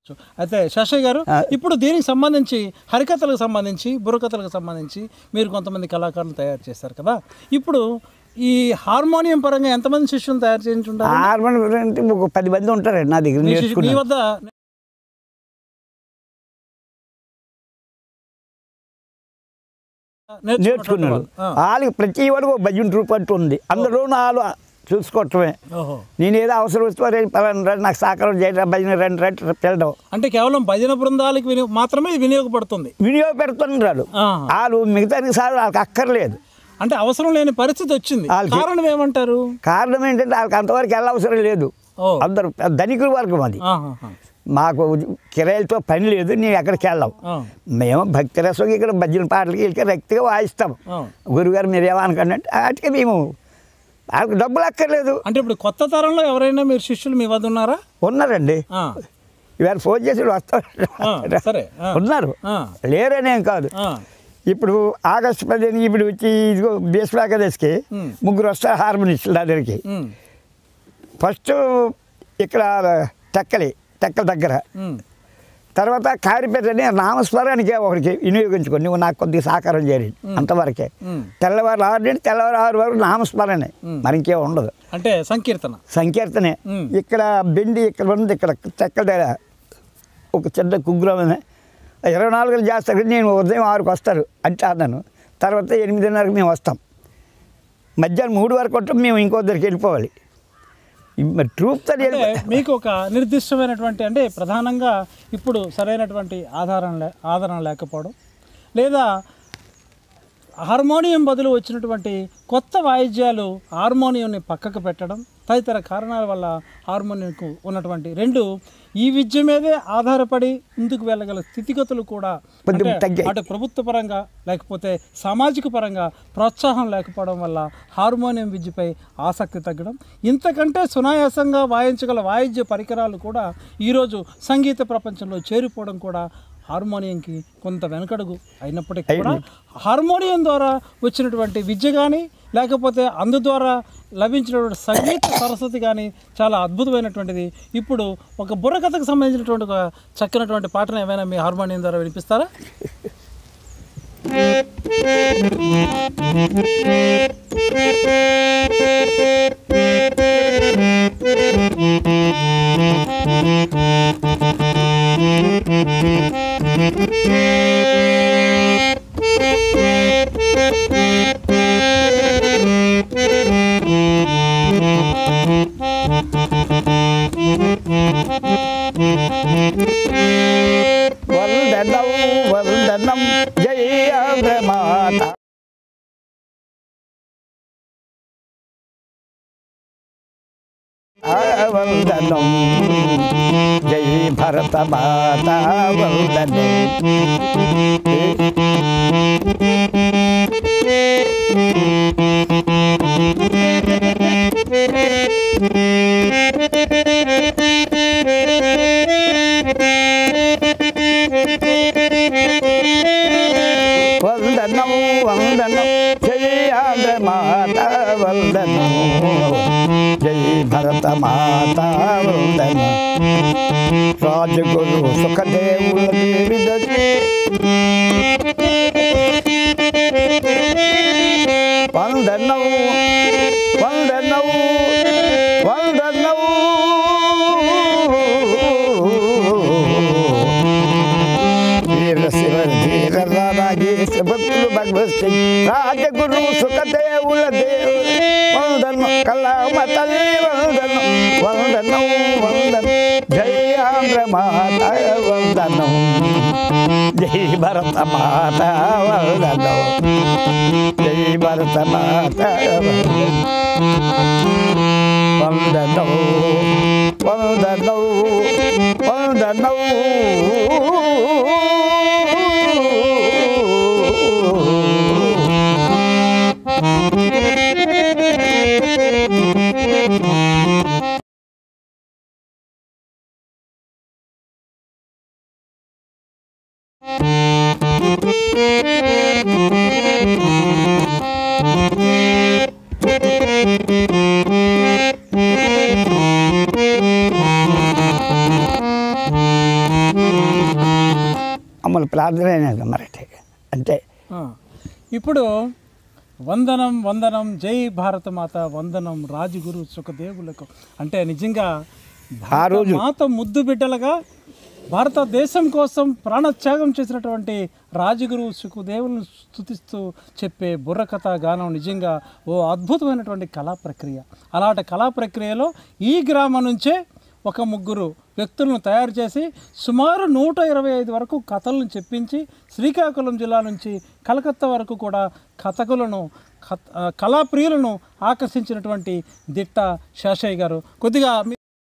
అయితే శశయ్య గారు ఇప్పుడు దీనికి సంబంధించి హరికథలకు సంబంధించి బుర్రకథలకు సంబంధించి మీరు కొంతమంది కళాకారులు తయారు చేశారు కదా ఇప్పుడు ఈ హార్మోనియం పరంగా ఎంతమంది శిష్యులు తయారు చేయించుంటారు హార్మోన్ అంటే ఒక పది మంది ఉంటారండి నా దగ్గర మీ శిష్యు- మీ నేర్చుకున్నారు వద్ద నేర్చుకున్నటువంటి నేర్చుకున్నారు వాళ్ళు. ఆ. వాళ్ళకి ప్రతి వాడికి ఒక భజన ట్రూప్ అంటూ ఉంది అందులో వాళ్ళు చూసుకోవటమే ఓహో నేను ఏదో అవసరం వస్తే రండి పలానా రండి నాకు సహకారం చేయడం భజన రండి రండి పిల్లడం అంటే కేవలం భజన బృందాలకు వినియోగ మాత్రమే ఇది వినియోగపడుతుంది వినియోగపెడుతున్నారు ఆ. వాళ్ళు మిగతా సార్లు వాళ్ళకి అక్కర్లేదు అంటే అవసరం లేని పరిస్థితి వచ్చింది వాళ్ళకి- కారణం ఏమంటారు కారణం ఏంటంటే వాళ్ళకి అంతవరకు వెళ్ళవసరం లేదు ఓ అందరు ధనికుల వర్గం అది ఆహాహా. మాకు కిరాయిలతో పని లేదు నేను ఎక్కడికి వెళ్ళాం ఆ. మేము భక్తి రసం ఇక్కడ భజన పాటలకి వెళ్ళి రక్తిగా వాయిస్తాం ఆ. గురుగారు మీరు ఏమనుకోండి అంటే వాటికి మేము వాళ్ళకి డబ్బులు అక్కర్లేదు అంటే ఇప్పుడు కొత్త తరంలో ఎవరైనా మీరు శిష్యులు మీ వద్ద ఉన్నారా ఉన్నారండి ఆ, ఇవాళ ఫోన్ చేసి వస్తారు ఆ, సరే ఆ, ఉన్నారు ఆ, లేరనేం కాదు ఆ, ఇప్పుడు ఆగస్టు పదిహేను ఇప్పుడు వచ్చి ఇదిగో బేస్వాకదశకి ఉమ్. ముగ్గురు వస్తారు హార్మోనిస్టులు నా దగ్గరికి ఉమ్, ఫస్ట్ ఇక్కడ టెక్కలి టెక్కల దగ్గర ఉమ్, తర్వాత కారిపేటని నామస్మరానికి ఒకరికి వినియోగించుకొని నువ్వు నాకు కొద్దిగా సహకారం చేయాలి అంతవరకే ఉమ్. తెల్లవారు ఆరు నుండి తెల్లవారు ఆరు వరకు నామస్మరణే ఉమ్. మరి ఇంకేం ఉండదు అంటే సంకీర్తన సంకీర్తనే ఉమ్. ఇక్కడ బెండి ఇక్కడ ఉంది ఇక్కడ చెక్కల దగ్గర ఒక చిన్న కుగ్రామమే ఇరవై నాలుగులు చేస్తారు నేను ఉదయం ఆరుకు వస్తారు అంటే అన్నాను తర్వాత ఎనిమిదిన్నరకు మేము వస్తాం మధ్యాహ్నం మూడు వరకు ఉంటాం మేము ఇంకో దగ్గరికి వెళ్ళిపోవాలి ఈ- మరి ట్రూప్తో అంటే మీకు ఒక నిర్దిష్టమైనటువంటి అంటే ప్రధానంగా ఇప్పుడు సరైనటువంటి ఆధారం లే ఆధారం లేకపోవడం లేదా హార్మోనియం బదులు వచ్చినటువంటి కొత్త వాయిద్యాలు హార్మోనియంని పక్కకు పెట్టడం తదితర కారణాల వల్ల హార్మోనియంకు ఉన్నటువంటి రెండు ఈ విద్య మీదే ఆధారపడి ముందుకు వెళ్ళగల స్థితిగతులు కూడా కొద్దిగా అంటే తగ్గాయి. అటు ప్రభుత్వ పరంగా లేకపోతే సామాజిక పరంగా ప్రోత్సాహం లేకపోవడం వల్ల హార్మోనియం విద్యపై ఆసక్తి తగ్గడం ఇంతకంటే సునాయాసంగా వాయించగల వాయిద్య పరికరాలు కూడా ఈరోజు సంగీత ప్రపంచంలో చేరిపోవడం కూడా హార్మోనియంకి కొంత వెనకడుగు అయినప్పటికీ కూడా హార్మోనియం ద్వారా వచ్చినటువంటి విద్య కానీ లేకపోతే అందు ద్వారా లభించినటువంటి సంగీత సరస్వతి కానీ చాలా అద్భుతమైనటువంటిది ఇప్పుడు ఒక బుర్రకథకు సంబంధించినటువంటి ఒక చక్కనటువంటి పాటను ఏమైనా మీ హార్మోనియం ద్వారా వినిపిస్తారా వందనం వందనం జయ మాత వందనం జై భరత మాత వందనం వందనం వందనం జయ మాత వందనం జై భరత మాత వందనం రాజగురు సుఖదేవుల వివిధ వందనం వందనం వందనం వీర శివ ధీర రాజేశ భక్తులు భగవత్ సింగ్ రాజగురు సుఖదేవుల దేవుడు వందనం కలామ తల్లి వందనం వందనం వందనం జై ఆంధ్ర మాత వందనం జై భరత మాత వందనం జై భరత మాత వందనం వందనం వందనం మామూలు ప్రార్థన మరటే అంతే ఆ. ఇప్పుడు వందనం వందనం జై భారత మాత వందనం రాజుగురు సుఖదేవులకు అంటే నిజంగా ఆ రోజు మాత ముద్దు బిడ్డలుగా భారతదేశం కోసం ప్రాణత్యాగం చేసినటువంటి రాజగురు సుఖదేవులను స్థుతిస్తూ చెప్పే బుర్రకథ గానం నిజంగా ఓ అద్భుతమైనటువంటి కళా ప్రక్రియ అలాంటి కళా ప్రక్రియలో ఈ గ్రామం నుంచే ఒక ముగ్గురు వ్యక్తులను తయారు చేసి సుమారు నూట ఇరవై ఐదు వరకు కథలను చెప్పించి శ్రీకాకుళం జిల్లా నుంచి కలకత్తా వరకు కూడా కథకులను కథ ఆ, కళాప్రియులను ఆకర్షించినటువంటి దిట్ట శేషయ్య గారు కొద్దిగా మీ-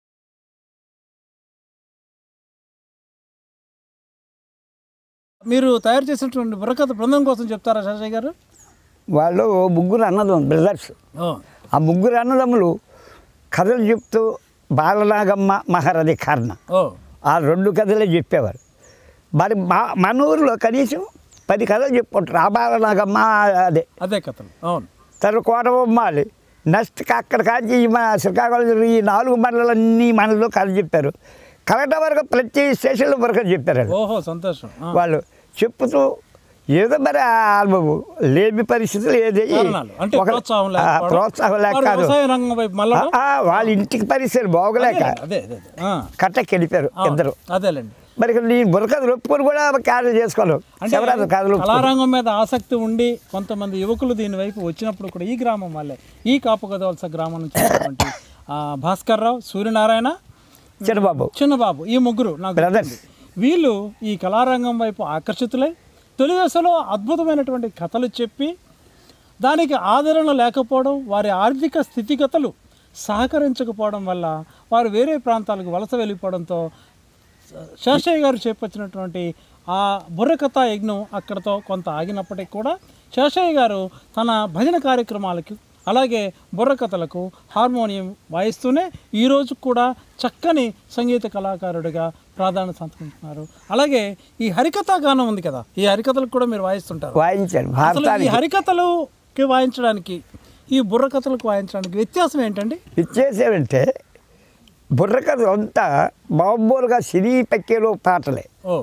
మీరు తయారు చేసినటువంటి బుర్రకథ బృందం కోసం చెప్తారా శేషయ్య గారు వాళ్ళు ముగ్గురు అన్నదమ్ములు బ్రదర్స్ ఆ ముగ్గురు అన్నదమ్ములు కథలు చెప్తూ బాలనాగమ్మ మహారథి కర్ణ ఓ ఆ రెండు కథలే చెప్పేవారు మరి మా మన ఊరిలో కనీసం పది కథలు చెప్పుకుంటారు ఆ బాలనాగమ్మ అదే అదే కథలు అవును తర్వాత కోటబొమ్మాలి నెక్స్ట్ అక్కడ కాంచి ఈ మన శ్రీకాకుళం జిల్లా ఈ నాలుగు మండలన్నీ మనలో కథ చెప్పారు కలెక్టర్ వరకు ప్రతి స్టేషన్లో వరకు చెప్పారు వాళ్ళు. ఓహో సంతోషం ఆ. వాళ్ళు చెప్పుతూ ఏదో మరి ఆ ఆల్బము లేమి పరిస్థితులు ఏది కారణాలు అంటే ఒక- ప్రోత్సాహం ఆ, లేకపోవడం, ప్రోత్సాహం లేక వారు కాదు వ్యవసాయ రంగం వైపు మళ్ళా ఆ, వాళ్ళ ఇంటికి పరిస్థితులు బాగోలేక అదే అదే అదే. ఆ. కట్టకి వెళ్ళిపోయారు అవును. ఇద్దరు అదేలేండి మరి ఇక్కడ నీ బుర్రకథలు ఒప్పుకొని కూడా క్యాన్సిల్ చేసుకోవాలి అంటే శివరాత్రి కథలు ఒప్పుకోరు. కళారంగం మీద ఆసక్తి ఉండి కొంతమంది యువకులు దీని వైపు వచ్చినప్పుడు కూడా ఈ గ్రామం వాళ్ళే ఈ కాపుగదవలస గ్రామం నుంచి వచ్చినటువంటి, ఆ, భాస్కర్ రావు సూర్యనారాయణ చిన్నబాబు చిన్నబాబు ఈ ముగ్గురు నాకు Brothers. గుర్తుంది. వీళ్ళు ఈ కళారంగం వైపు ఆకర్షితులై తొలి దశలో అద్భుతమైనటువంటి కథలు చెప్పి దానికి ఆదరణ లేకపోవడం వారి ఆర్థిక స్థితిగతులు సహకరించకపోవడం వల్ల వారు వేరే ప్రాంతాలకు వలస వెళ్ళిపోవడంతో శేషయ్య గారు చేపట్టినటువంటి ఆ బుర్రకథ యజ్ఞం అక్కడతో కొంత ఆగినప్పటికీ కూడా శేషయ్య గారు తన భజన కార్యక్రమాలకు అలాగే బుర్రకథలకు హార్మోనియం వాయిస్తూనే ఈ రోజు కూడా చక్కని సంగీత కళాకారుడిగా ప్రాధాన్యత సంతరించుకున్నారు అలాగే ఈ హరికథా గానం ఉంది కదా ఈ హరికథలకు కూడా మీరు వాయిస్తుంటారు వాయించాడు అసలు ఈ భారతానికి హరికథలుకి వాయించడానికి ఈ బుర్రకథలకు వాయించడానికి వ్యత్యాసం ఏంటండి ఇచ్చేసేవంటే బుర్రకథ అంతా మామూలుగా సినీ పెక్కేలో పాటలే ఓ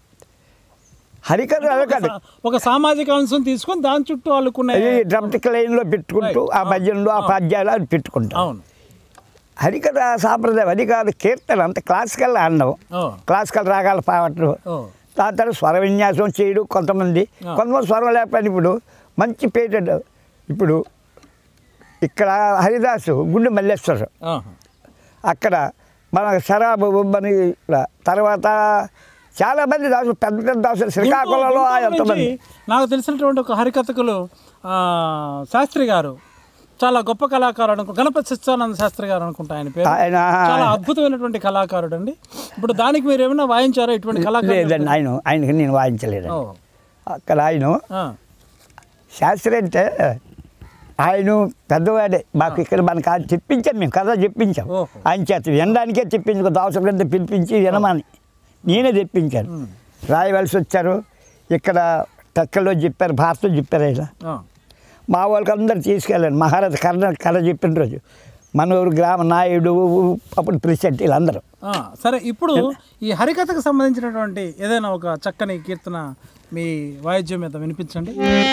హరికథ అలకదు ఒక సామాజిక అంశం తీసుకొని దాని చుట్టూ అల్లుకునే ఈ డ్రమ్టిక్ లైన్లో పెట్టుకుంటూ ఆ భజనలో ఆ పద్యాలు అది పెట్టుకుంటాం అవును హరికథ సాంప్రదాయం అది కాదు కీర్తన అంత క్లాసికల్ ఆడడం ఓ క్లాసికల్ రాగాలు పాడటం ఓ దాని తర్వాత స్వర విన్యాసం చేయడం కొంతమంది కొంతమంది స్వరం లేకపోయినా ఇప్పుడు మంచి పేటెడ్ ఇప్పుడు ఇక్కడ హరిదాసు గుండె మల్లేశ్వరం ఆహా. అక్కడ మన శరాబు బొమ్మని ఇక్కడ తర్వాత చాలా మంది దాసులు పెద్ద పెద్ద దాసులు శ్రీకాకుళంలో గుంటూరు ఎంతమంది నుంచి నాకు తెలిసినటువంటి ఒక హరికథకులు ఆ, శాస్త్రి గారు చాలా గొప్ప కళాకారుడు అనుకో గణపతి సత్యానంద శాస్త్రి గారు అనుకుంటా ఆయన పేరు ఆయన చాలా అద్భుతమైనటువంటి కళాకారుడు అండి ఇప్పుడు దానికి మీరు ఏమైనా వాయించారా ఇటువంటి కళాకారుడు లేదండి ఆయన ఆయనకి నేను వాయించలేదు ఓ, అక్కడ ఆయన ఆ, శాస్త్రి అంటే ఆయన పెద్దవాడే మాకు ఇక్కడ మనకు ఆయన చెప్పించాం మేము కథ చెప్పించాం ఓహో. ఆయన చేత వినడానికే చెప్పించుకో దావసం కింద పిలిపించి వినమని నేనే తెప్పించాను ఉమ్. రాయవలసి వచ్చారు ఇక్కడ టెక్కల్లో చెప్పారు భారత్లో చెప్పారు ఆయన ఆ. మా వాళ్ళకి అందరు తీసుకెళ్ళాను మహారాజు కర్ణ కథ చెప్పిన రోజు మన ఊరు గ్రామ నాయుడు అప్పుడు ప్రెసిడెంట్ వీళ్ళందరూ ఆ, సరే ఇప్పుడు ఈ హరికథకు సంబంధించినటువంటి ఏదైనా ఒక చక్కని కీర్తన మీ వాయిద్యం మీద వినిపించండి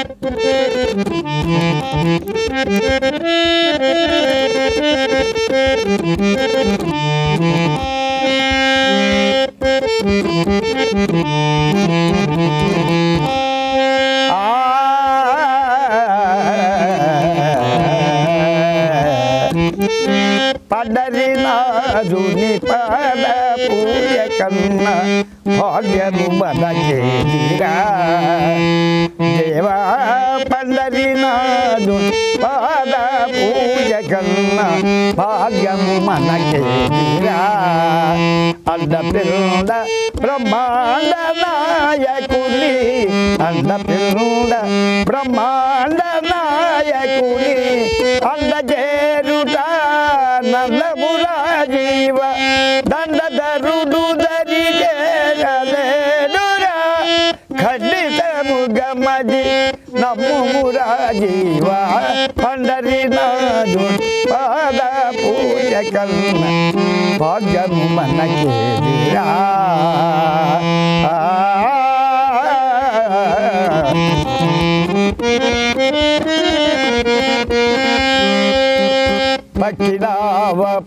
పడరినాదుని పద పూజ కన్న భాగ్యము మనకేదిరా దేవా పండరినాదు పాద పూజ కన్న భాగ్యము మనకేదిరా అండ పిల్ల బ్రహ్మాండ నాయకుని అండ పిల్ల బ్రహ్మాండ నాయకుని అండ చేరుట నందమురా జీవ దండధరుడు దరి చేరలేడురా ఖండితము గమది నమ్ముమురా జీవ పండరినాడు పాద పూజ కన్న భాగ్యము మనకేదిరా ఆ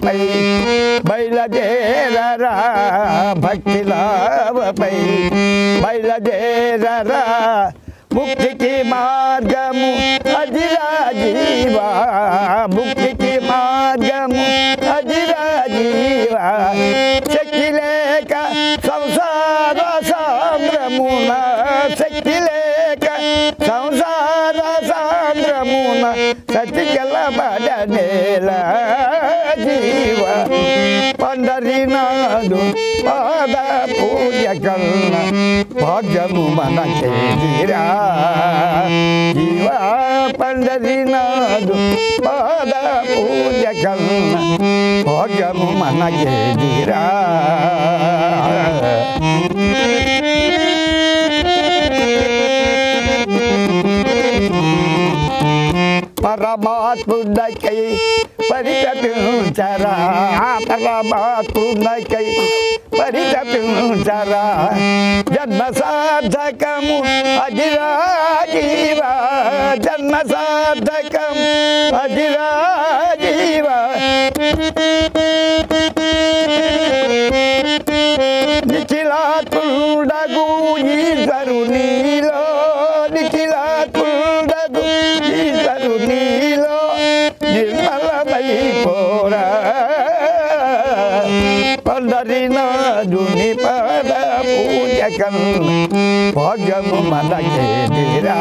లాభపై బయలుదేరరా భక్తి లాభపై బయలుదేరరా ముక్తికి మార్గము అదిరా జీవా ముక్తికి మార్గము అదిరా జీవా శక్తి లేక సంసార సాంద్రమున శక్తి లేక సంసార సాంద్రమున సతికల బడనేల జీవ పండరినాడు పాద పూజ కన్న భాగ్యము మనకేదిరా జీవ పండరినాడు పాద పూజ కన్న భాగ్యము మనకేదిరా పరమాత్ముడకై పరితపించరా పరమాత్ముడకై పరితపించరా జన్మ సార్థకము అజిరా జీవా జన్మ సార్థకము అజిరా జీవా నిఖిలాత్ముడగు ఈశ్వరు నీలో నిఖిలాత్ముడగు ఈశ్వరు నీలో నిర్మలమైపోరా పండరినాదుని పద పూజకం భాగ్యము మనకేదిరా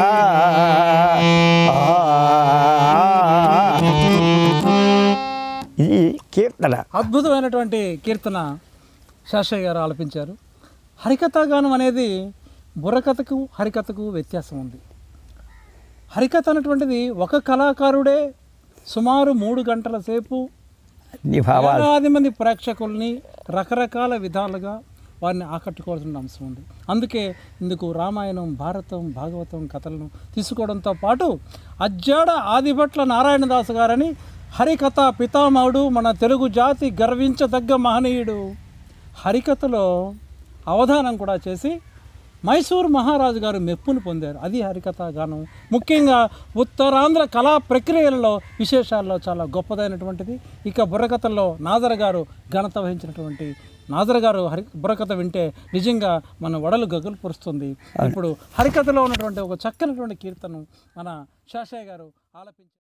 ఇది కీర్తన అద్భుతమైనటువంటి కీర్తన శాస్త్రయ్య గారు ఆలపించారు హరికథా గానం అనేది బుర్రకథకు హరికథకు వ్యత్యాసం ఉంది హరికథ అనేటువంటిది ఒక కళాకారుడే సుమారు మూడు గంటల సేపు నీ భావాలు వేలాది మంది ప్రేక్షకుల్ని రకరకాల విధాలుగా వారిని ఆకట్టుకోవాల్సిన అంశం ఉంది అందుకే ఇందుకు రామాయణం భారతం భాగవతం కథలను తీసుకోవడంతో పాటు అజ్జాడ ఆదిభట్ల నారాయణదాస్ గారని హరికథ పితామహుడు మన తెలుగు జాతి గర్వించదగ్గ మహనీయుడు హరికథలో అవధానం కూడా చేసి మైసూర్ మహారాజు గారు మెప్పును పొందారు అది హరికథ గానం ముఖ్యంగా ఉత్తరాంధ్ర కళా ప్రక్రియలలో విశేషాల్లో చాలా గొప్పదైనటువంటిది ఇక బుర్రకథల్లో నాదర గారు ఘనత వహించినటువంటి నాదర గారు హరి బుర్రకథ వింటే నిజంగా మన వడలు గగులు పొరుస్తుంది ఇప్పుడు హరికథలో ఉన్నటువంటి ఒక చక్కనటువంటి కీర్తన మన శాషయ్య గారు ఆలపించారు